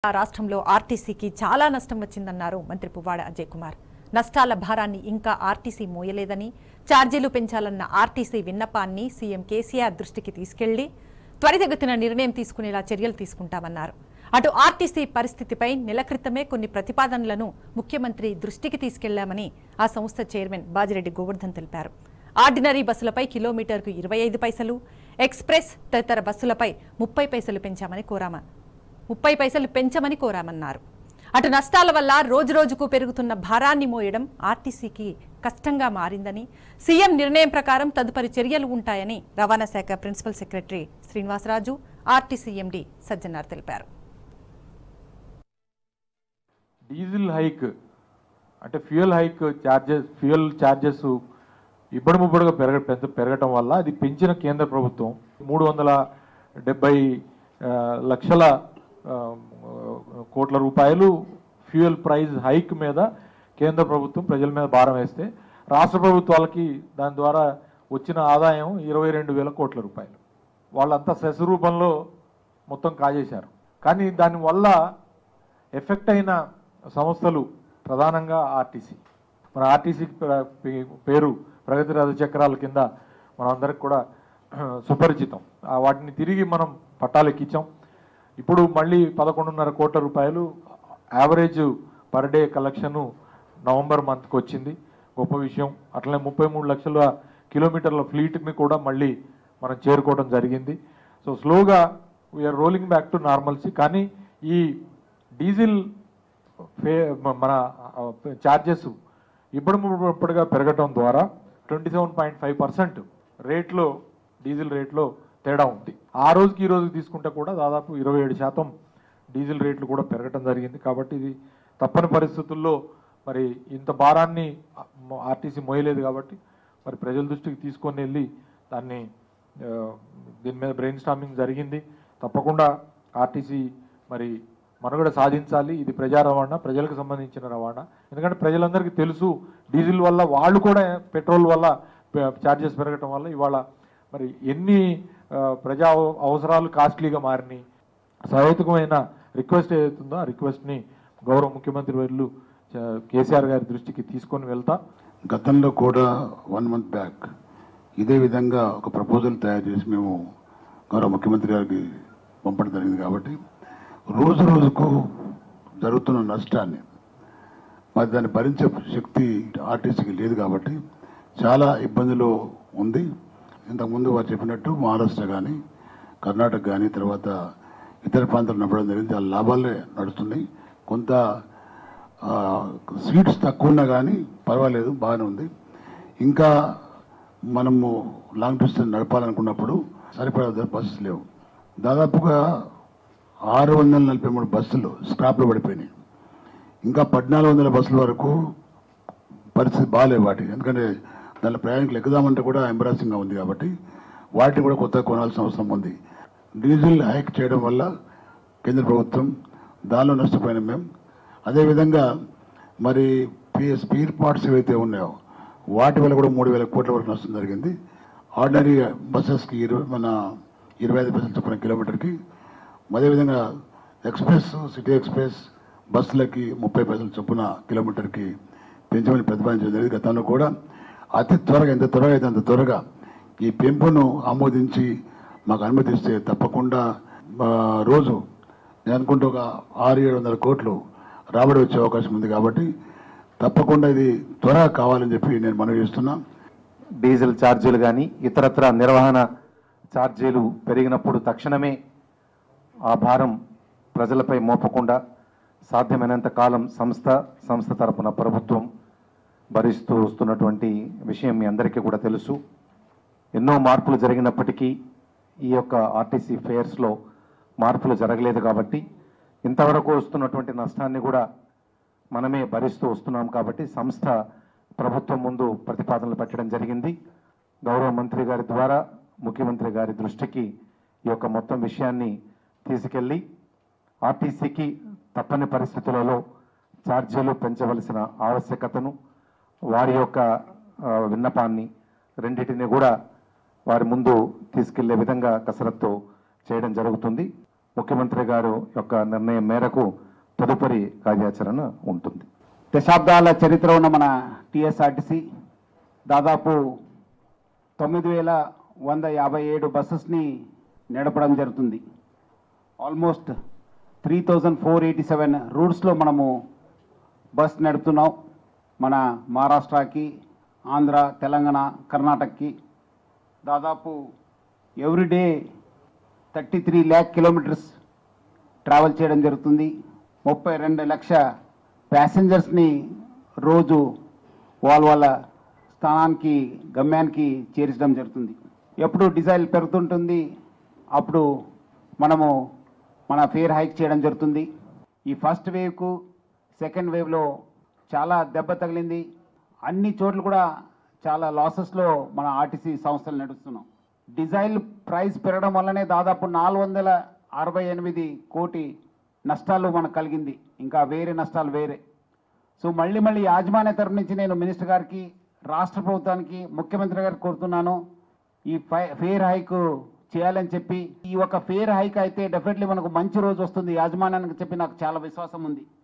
రాష్ట్రంలో ఆర్టీసీకి చాలా నష్టం వచ్చిందన్నారు మంత్రి పువ్వాడ అజయ్ కుమార్ నష్టాల భారాన్ని ఇంకా ఆర్టీసీ మోయలేదని ఛార్జీలు పెంచాలన్న ఆర్టీసీ విన్నపాన్ని సీఎం కేసీఆర్ దృష్టికి తీసుకెళ్లి త్వరితగతిన నిర్ణయం తీసుకునేలా చర్యలు తీసుకుంటామన్నారు అటు ఆర్టీసీ పరిస్థితిపై నెల క్రితమే కొన్ని ప్రతిపాదనలను ముఖ్యమంత్రి దృష్టికి తీసుకెళ్లామని ఆ సంస్థ చైర్మన్ బాజిరెడ్డి గోవర్ధన్ తెలిపారు ఆర్డినరీ బస్సులపై కిలోమీటర్కు ఇరవై ఐదు పైసలు ఎక్స్ప్రెస్ తదితర బస్సులపై ముప్పై పైసలు పెంచామని కోరామ ముప్పై పైసలు పెంచమని కోరామన్నారు అటు నష్టాల వల్ల రోజు రోజుకు పెరుగుతున్న భారాన్ని మోయడం ఆర్టీసీకి కష్టంగా మారిందని సీఎం నిర్ణయం ప్రకారం తదుపరి చర్యలు ఉంటాయని రవాణా శాఖ principal secretary Srinivasaraju RTC MD Sajjanar తెలిపారు డీజిల్ హైక్ అంటే fuel hike charges fuel charges ఇబ్బడి ముబ్బడిగా పెరగ పెద్ద పెరగటం వల్ల అది పెంచిన కేంద్ర ప్రభుత్వం మూడు వందల డెబ్బై ఆ, లక్షల ఆ, కోట్ల రూపాయలు ఫ్యూయల్ ప్రైస్ హైక్ మీద కేంద్ర ప్రభుత్వం ప్రజల మీద భారం వేస్తే రాష్ట్ర ప్రభుత్వాలకి దాని ద్వారా వచ్చిన ఆదాయం ఇరవై రెండు వేల కోట్ల రూపాయలు వాళ్ళంతా సెస్ రూపంలో మొత్తం కాజేశారు కానీ దానివల్ల ఎఫెక్ట్ అయిన సంస్థలు ప్రధానంగా ఆర్టీసీ మన ఆర్టీసీ పేరు ప్రగతి రథ చక్రాల కింద మనందరికి కూడా సుపరిచితం ఆ వాటిని తిరిగి మనం పట్టాలెక్కించాం ఇప్పుడు మళ్ళీ పదకొండున్నర కోట్ల రూపాయలు average per day collection November మంత్కి వచ్చింది గొప్ప విషయం అట్లనే ముప్పై మూడు లక్షల కిలోమీటర్ల ఫ్లీట్ని కూడా మళ్ళీ మనం చేరుకోవడం జరిగింది సో స్లోగా we're rolling back to normalcy కానీ ఈ డీజిల్ ఫే మ- మన ఛార్జెస్ ఇప్పుడు ఇప్పుడుగా పెరగటం ద్వారా twenty seven point five percent రేట్లో డీజిల్ రేట్లో తేడా ఉంది ఆ రోజుకి ఈ రోజుకి తీసుకుంటే కూడా దాదాపు ఇరవై ఏడు శాతం డీజిల్ రేట్లు కూడా పెరగటం జరిగింది కాబట్టి ఇది తప్పని పరిస్థితుల్లో మరి ఇంత భారాన్ని ఆర్టీసీ మోయలేదు కాబట్టి మరి ప్రజల దృష్టికి తీసుకొని వెళ్ళి దాన్ని ఆ, దీని మీద బ్రెయిన్ స్టామింగ్ జరిగింది తప్పకుండా ఆర్టీసీ మరి మనుగడ సాధించాలి ఇది ప్రజా రవాణా ప్రజలకు సంబంధించిన రవాణా ఎందుకంటే ప్రజలందరికీ తెలుసు డీజిల్ వల్ల వాళ్ళు కూడా పెట్రోల్ వల్ల ఛార్జెస్ పెరగటం వల్ల ఇవాళ మరి ఎన్ని ఆ, ప్రజా అవ- అవసరాలు కాస్ట్లీగా మారినాయి సహేతుకమైన రిక్వెస్ట్ ఏదైతుందో ఆ రిక్వెస్ట్ని గౌరవ ముఖ్యమంత్రి వర్యులు చ- కేసీఆర్ గారి దృష్టికి తీసుకొని వెళ్తా గతంలో కూడా వన్ మంత్ బ్యాక్ ఇదే విధంగా ఒక ప్రపోజల్ తయారు చేసి మేము గౌరవ ముఖ్యమంత్రి గారికి పంపడం జరిగింది కాబట్టి రోజు రోజుకు జరుగుతున్న నష్టాన్ని మరి దాన్ని భరించే శక్తి ఆర్టీసీకి లేదు కాబట్టి చాలా ఇబ్బందిలో ఉంది ఇంతకుముందు వారు చెప్పినట్టు మహారాష్ట్ర కానీ కర్ణాటక కానీ తర్వాత ఇతర ప్రాంతాలు నడపడం జరిగింది ఆ లాభాలే నడుస్తున్నాయి కొంత ఆ, సీట్స్ తక్కువ ఉన్నా కానీ పర్వాలేదు బాగానే ఉంది ఇంకా మనము లాంగ్ డిస్టెన్స్ నడపాలనుకున్నప్పుడు సరిపడా బస్సెస్ లేవు దాదాపుగా ఆరు వందల నలభై మూడు బస్సులు స్క్రాప్లో పడిపోయినాయి ఇంకా పద్నాలుగు వందల బస్సుల వరకు పరిస్థితి బాగాలేవు వాటి ఎందుకంటే దానిలో ప్రయాణికులు ఎక్కుదామంటే కూడా ఎంబరాసింగ్గా ఉంది కాబట్టి వాటిని కూడా కొత్తగా కొనాల్సిన అవసరం ఉంది డీజిల్ హైక్ చేయడం వల్ల కేంద్ర ప్రభుత్వం దానిలో నష్టపోయిన మేము అదేవిధంగా మరి పి- స్పీర్ పార్ట్స్ ఏవైతే ఉన్నాయో వాటి వల్ల కూడా మూడు వేల కోట్ల వరకు నష్టం జరిగింది ఆర్డినరీ బస్సెస్కి ఇరవై మన ఇరవై ఐదు పైసలు చొప్పున కిలోమీటర్కి అదేవిధంగా ఎక్స్ప్రెస్ సిటీ ఎక్స్ప్రెస్ బస్సులకి ముప్పై పైసలు చొప్పున కిలోమీటర్కి పెంచమని ప్రతిపాదించడం జరిగింది గతంలో కూడా అతి త్వరగా ఎంత త్వరగా అయితే అంత త్వరగా ఈ పెంపును ఆమోదించి మాకు అనుమతిస్తే తప్పకుండా ఆ, రోజు నేను అనుకుంటే ఒక ఆరు ఏడు వందల కోట్లు రాబడి వచ్చే అవకాశం ఉంది కాబట్టి తప్పకుండా ఇది త్వరగా కావాలని చెప్పి నేను మనవి చేస్తున్నా డీజిల్ ఛార్జీలు కానీ ఇతరత్ర నిర్వహణ ఛార్జీలు పెరిగినప్పుడు తక్షణమే ఆ భారం ప్రజలపై మోపకుండా సాధ్యమైనంత కాలం సంస్థ సంస్థ తరపున ప్రభుత్వం భరిస్తూ వస్తున్నటువంటి విషయం మీ అందరికీ కూడా తెలుసు ఎన్నో మార్పులు జరిగినప్పటికీ ఈ యొక్క ఆర్టీసీ ఫేర్స్లో మార్పులు జరగలేదు కాబట్టి ఇంతవరకు వస్తున్నటువంటి నష్టాన్ని కూడా మనమే భరిస్తూ వస్తున్నాం కాబట్టి సంస్థ ప్రభుత్వం ముందు ప్రతిపాదనలు పెట్టడం జరిగింది గౌరవ మంత్రి గారి ద్వారా ముఖ్యమంత్రి గారి దృష్టికి ఈ యొక్క మొత్తం విషయాన్ని తీసుకెళ్ళి ఆర్టీసీకి తప్పని పరిస్థితులలో ఛార్జీలు పెంచవలసిన ఆవశ్యకతను వారి యొక్క ఆ, విన్నపాన్ని రెండింటిని కూడా వారి ముందు తీసుకెళ్లే విధంగా కసరత్తు చేయడం జరుగుతుంది ముఖ్యమంత్రి గారు యొక్క నిర్ణయం మేరకు తదుపరి కార్యాచరణ ఉంటుంది దశాబ్దాల చరిత్ర ఉన్న మన టీఎస్ఆర్టీసీ దాదాపు తొమ్మిది వేల వంద యాభై ఏడు బస్సెస్ని నడపడం జరుగుతుంది almost three thousand four eighty seven రూట్స్లో మనము బస్ నడుపుతున్నాం మన మహారాష్ట్రకి ఆంధ్ర తెలంగాణ కర్ణాటకకి దాదాపు everyday thirty three lakh kilometres travel చేయడం జరుగుతుంది ముప్పై రెండు లక్ష ప్యాసింజర్స్ని రోజు వాళ్ళ వాళ్ళ స్థానానికి గమ్యానికి చేర్చడం జరుగుతుంది ఎప్పుడు డీజిల్ పెరుగుతుంటుంది అప్పుడు మనము మన ఫేర్ హైక్ చేయడం జరుగుతుంది ఈ ఫస్ట్ వేవ్కు సెకండ్ వేవ్లో చాలా దెబ్బ తగిలింది అన్ని చోట్ల కూడా చాలా లాసెస్లో మన ఆర్టీసీ సంస్థలు నడుస్తున్నాం డిజైల్ ప్రైస్ పెరగడం వల్లనే దాదాపు నాలుగు వందల అరవై ఎనిమిది కోటి నష్టాలు మనకు కలిగింది ఇంకా వేరే నష్టాలు వేరే సో మళ్ళీ మళ్ళీ యాజమాన్య తరపు నుంచి నేను మినిస్టర్ గారికి రాష్ట్ర ప్రభుత్వానికి ముఖ్యమంత్రి గారికి కోరుతున్నాను ఈ ఫై- ఫేర్ హైక్ చేయాలని చెప్పి ఈ ఒక ఫేర్ హైక్ అయితే డెఫినెట్లీ మనకు మంచి రోజు వస్తుంది యాజమాన్యానికి చెప్పి నాకు చాలా విశ్వాసం ఉంది